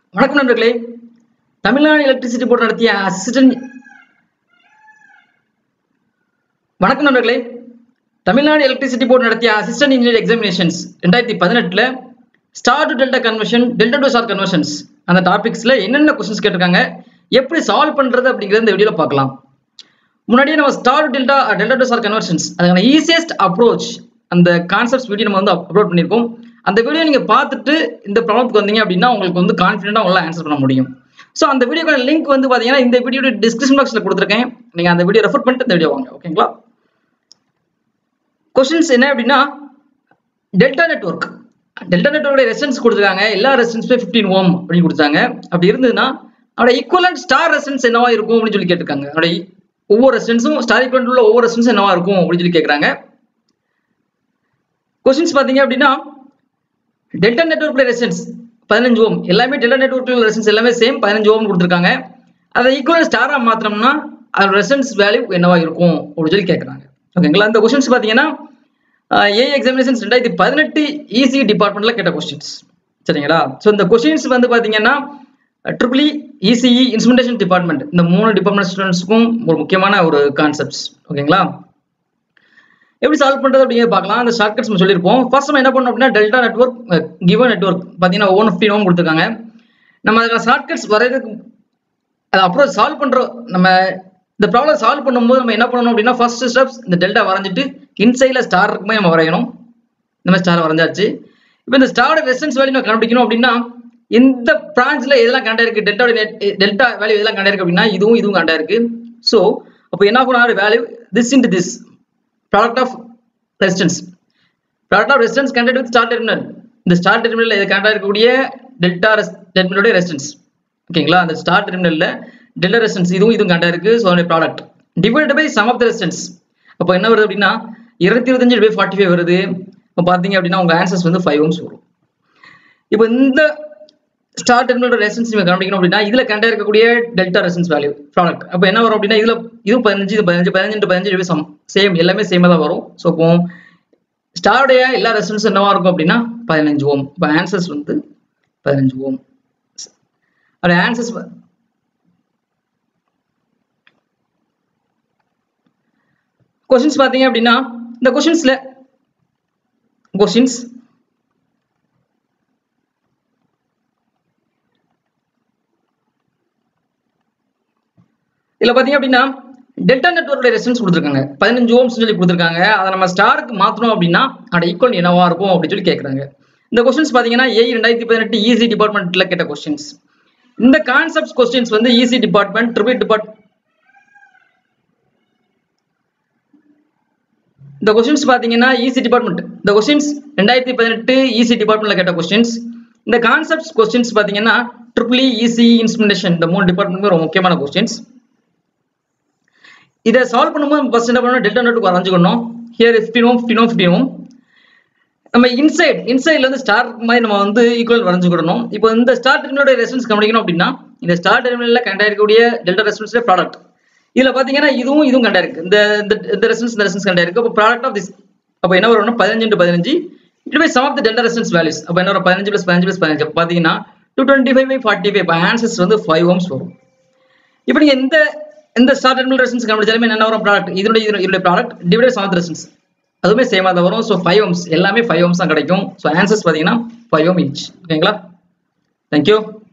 வணக்கம் நண்பர்களே Tamil Nadu electricity board நடத்திய அசிஸ்டன்ட் வணக்கம் நண்பர்களே தமிழ்நாடு எலக்ட்ரிசிட்டி போர்டு நடத்திய அசிஸ்டன்ட் இன்ஜினியர் எக்ஸாமினேஷன்ஸ் ரெண்டாயிரத்தி பதினெட்டுல star to delta conversion delta to star conversions அந்த டாபிக்ஸ்ல என்னென்ன கொஸ்டின்ஸ் கேட்டிருக்காங்க எப்படி சால்வ் பண்றது அப்படிங்கிறத இந்த வீடியோல பார்க்கலாம் முன்னாடியே நம்ம star to delta delta to star conversions அதுக்கான ஈஸியஸ்ட் அப்ரோச் அந்த கான்செப்ட்ஸ் வீடியோ நம்ம வந்து அப்லோட் பண்ணியிருக்கோம் அந்த வீடியோ நீங்க பார்த்துட்டு இந்த ப்ராப்ளத்துக்கு வந்தீங்க அப்படின்னா உங்களுக்கு வந்து கான்ஃபிடென்ட்டா உங்களால் ஆன்சர் பண்ண முடியும் ஸோ அந்த வீடியோக்கான லிங்க் வந்து பாத்தீங்கன்னா இந்த வீடியோட டிஸ்கிரிப்ஷன் பாக்ஸ்ல கொடுத்துருக்கேன் நீங்க அந்த வீடியோ ரெஃபர் பண்ணிட்டு இந்த வீடியோ வாங்க ஓகேங்களா கொஸ்டின்ஸ் என்ன அப்படின்னா டெல்டா நெட்ஒர்க் டெல்டா நெட்ஒர்க்கோட ரெசன்ஸ் கொடுத்துருக்காங்க எல்லா ரெசன்ஸுமே ஃபிஃப்டீன் ஓம் அப்படின்னு கொடுத்தாங்க அப்படி இருந்ததுன்னா அதோட ஈக்குவலன்ட் ஸ்டார் ரெசன்ஸ் என்னவா இருக்கும் அப்படின்னு சொல்லி கேட்டிருக்காங்க அதோட ஒவ்வொரு ரெசன்ஸும் ஸ்டார் ஈக்குவலன்ட் உள்ள ஒவ்வொரு ரெசன்ஸ் என்னவா இருக்கும் அப்படின்னு சொல்லி கேட்குறாங்க கொஸ்டின்ஸ் பார்த்தீங்க அப்படின்னா டெல்டா நெட்ஒர்க்ல ரெசன்ஸ் பதினஞ்சு ஓம் எல்லாமே டெல்டா நெட்ஒர்க்ல ரெசன்ஸ் எல்லாமே சேம் பதினஞ்சு ஓம் கொடுத்துருக்காங்க அதை ஈக்குவல் ஸ்டாரா மாத்திரம்னா அதோட ரெசன்ஸ் வேல்யூ என்னவா இருக்கும் அப்படின்னு சொல்லி கேட்குறாங்க ஓகேங்களா இந்த கொஸ்டின்ஸ் பார்த்தீங்கன்னா ஏ எக்ஸாமினேஷன்ஸ் ரெண்டாயிரத்தி பதினெட்டு இசி டிபார்ட்மெண்ட்ல கேட்ட கொஸ்டின்ஸ் சரிங்களா ஸோ இந்த கொஸ்டின்ஸ் வந்து பார்த்தீங்கன்னா ட்ரிபிள் இசிஇ இன்ஸ்ட்ருமெண்டேஷன் டிபார்ட்மெண்ட் இந்த மூணு டிபார்ட்மெண்ட் ஸ்டூடெண்ட்ஸ்க்கும் ஒரு முக்கியமான ஒரு கான்செப்ட்ஸ் ஓகேங்களா எப்படி சால்வ் பண்றது அப்படிங்கிறத பார்க்கலாம் அந்த ஷார்ட்கட்ஸ் நம்ம சொல்லியிருப்போம் ஃபர்ஸ்ட் நம்ம என்ன பண்ணோம் அப்படின்னா டெல்டா நெட்ஒர்க் கிவன் நெட்ஒர்க் பார்த்தீங்கன்னா ஒன் ஃபிஃப்டின் ஓம் கொடுத்துருக்காங்க நம்ம அதுக்கான ஷார்ட்கட்ஸ் வரையறதுக்கு அது அப்புறம் சால்வ் பண்றோம் நம்ம இந்த ப்ராப்ளம் சால்வ் பண்ணும்போது நம்ம என்ன பண்ணணும் அப்படின்னா ஃபர்ஸ்ட் ஸ்டெப்ஸ் இந்த டெல்டா வரைஞ்சிட்டு இன்சைட்ல ஸ்டார் இருக்குமே நம்ம வரையணும் இந்த மாதிரி ஸ்டார் வரைஞ்சாச்சு இப்போ இந்த ஸ்டாரோட ரெசன்ஸ் வேல்யூ நம்ம கண்டுபிடிக்கணும் அப்படின்னா இந்த பிரான்ச்ல எதெல்லாம் கண்டா இருக்கு டெல்டா டெல்டா வேல்யூ எதெல்லாம் கண்டா இருக்கு அப்படின்னா இதுவும் இதுவும் கண்டா இருக்கு ஸோ அப்போ என்ன ஆகும் value this into this product of resistance product of resistance conduct with star terminal இந்த ஸ்டார் டெர்மினல் இது கண்டா இருக்கக்கூடிய டெல்டா டெர்மினலுடைய ரெசிஸ்டன்ஸ் ஓகேங்களா அந்த ஸ்டார் டெர்மினல்ல டெல்டா ரெசிஸ்டன்ஸ் இதுவும் இதுவும் கண்டா இருக்கு ஸோ அதோட product divide by sum of the resistance அப்போ என்ன வருது அப்படின்னா இருபத்தி இருபத்தஞ்சு பை ஃபார்ட்டி ஃபைவ் வருது இப்போ பார்த்தீங்க அப்படின்னா உங்க ஆன்சர்ஸ் வந்து ஃபைவ் ஓம்ஸ் வரும் இப்போ இந்த ஸ்டார் டெர்மினலோட ரெசன்ஸ் நீங்க கண்டுபிடிக்கணும் அப்படின்னா இதுல கண்டா இருக்கக்கூடிய டெல்டா ரெசன்ஸ் வேல்யூ ப்ராடக்ட் அப்போ என்ன வரும் அப்படின்னா இதுல இது பதினஞ்சு இது பதினஞ்சு பதினஞ்சு பதினஞ்சு சம் சேம் எல்லாமே சேமா தான் வரும் ஸோ இப்போ ஸ்டாருடைய எல்லா ரெசன்ஸ் என்னவா இருக்கும் அப்படின்னா பதினஞ்சு ஓம் இப்போ ஆன்சர்ஸ் வந்து பதினஞ்சு ஓம் அதோட ஆன்சர்ஸ் கொஸ்டின்ஸ் பார்த்தீங்க அப்படின்னா இந்த கொஸ்டின்ஸ்ல கொஸ்டின்ஸ் இதுல பாத்தீங்க அப்படின்னா டெல்டா நெட்ஒர்க்கோட ரெசன்ஸ் கொடுத்துருக்காங்க பதினஞ்சு ஓம்ஸ் சொல்லி கொடுத்துருக்காங்க அதை நம்ம ஸ்டாருக்கு மாத்தணும் அப்படின்னா அதோட ஈக்குவல் என்னவா இருக்கும் அப்படின்னு சொல்லி கேட்குறாங்க இந்த கொஸ்டின்ஸ் பாத்தீங்கன்னா ஏ ரெண்டாயிரத்தி பதினெட்டு ஈஸி டிபார்ட்மெண்ட்ல கேட்ட கொஸ்டின்ஸ் இந்த கான்செப்ட் கொஸ்டின்ஸ் வந்து ஈஸி டிபார்ட்மெண்ட் ட்ரிபிள் டிபார்ட் இந்த கொஸ்டின்ஸ் பாத்தீங்கன்னா ஈஸி டிபார்ட்மெண்ட் இந்த கொஸ்டின்ஸ் ரெண்டாயிரத்தி பதினெட்டு ஈஸி டிபார்ட்மெண்ட்ல கேட்ட கொஸ்டின்ஸ் இந்த கான்செப்ட் கொஸ்டின்ஸ் பாத்தீங்கன்னா ட்ரிபிள் இசி இன்ஸ்ட்ருமெண்டேஷன் இந்த மூணு டிபார்ட்மெண்ட் ரொம்ப முக்கியமான கொஸ்டின்ஸ் இதை சால்வ் பண்ணும்போது ஃபர்ஸ்ட் என்ன பண்ணணும் டெல்டா நோட்டுக்கு வரைஞ்சுக்கணும் here fifteen ohm fifteen ohm fifteen ohm நம்ம இன்சைட் இன்சைட்ல இருந்து ஸ்டார் மாதிரி நம்ம வந்து ஈக்குவல் வரைஞ்சுக்கிடணும் இப்போ இந்த ஸ்டார் டெர்மினலோட ரெசன்ஸ் கண்டுபிடிக்கணும் அப்படின்னா இந்த ஸ்டார் டெர்மினல்ல கண்டா இருக்கக்கூடிய டெல்டா ரெசன்ஸ்ல ப்ராடக்ட் இதுல பாத்தீங்கன்னா இதுவும் இதுவும் கண்டா இருக்கு இந்த இந்த ரெசன்ஸ் இந்த ரெசன்ஸ் கண்டா இருக்கு அப்போ ப்ராடக்ட் ஆஃப் திஸ் அப்போ என்ன வரும்னா பதினஞ்சு டு பதினஞ்சு it by sum of the delta resistance values அப்போ என்ன வரும் பதினஞ்சு பிளஸ் பதினஞ்சு பிளஸ் பதினஞ்சு பாத்தீங்கன்னா two twenty five by forty five answers வந்து ஃபைவ் ஓம்ஸ் வரும் இப்போ நீங்க இந்த இந்த ஸ்டார் டெர்மினல் ரெசன்ஸ் கண்டுபிடிச்சாலுமே என்ன வரும் ப்ராடக்ட் இதனுடைய இதனுடைய product divide sum of resistance அதுவுமே சேமாக தான் வரும் ஸோ ஃபைவ் ஓம்ஸ் எல்லாமே ஃபைவ் ஓம்ஸ் தான் கிடைக்கும் ஸோ ஆன்சர்ஸ் பார்த்தீங்கன்னா ஃபைவ் ஓம் இன்ச் ஓகேங்களா தேங்க்யூ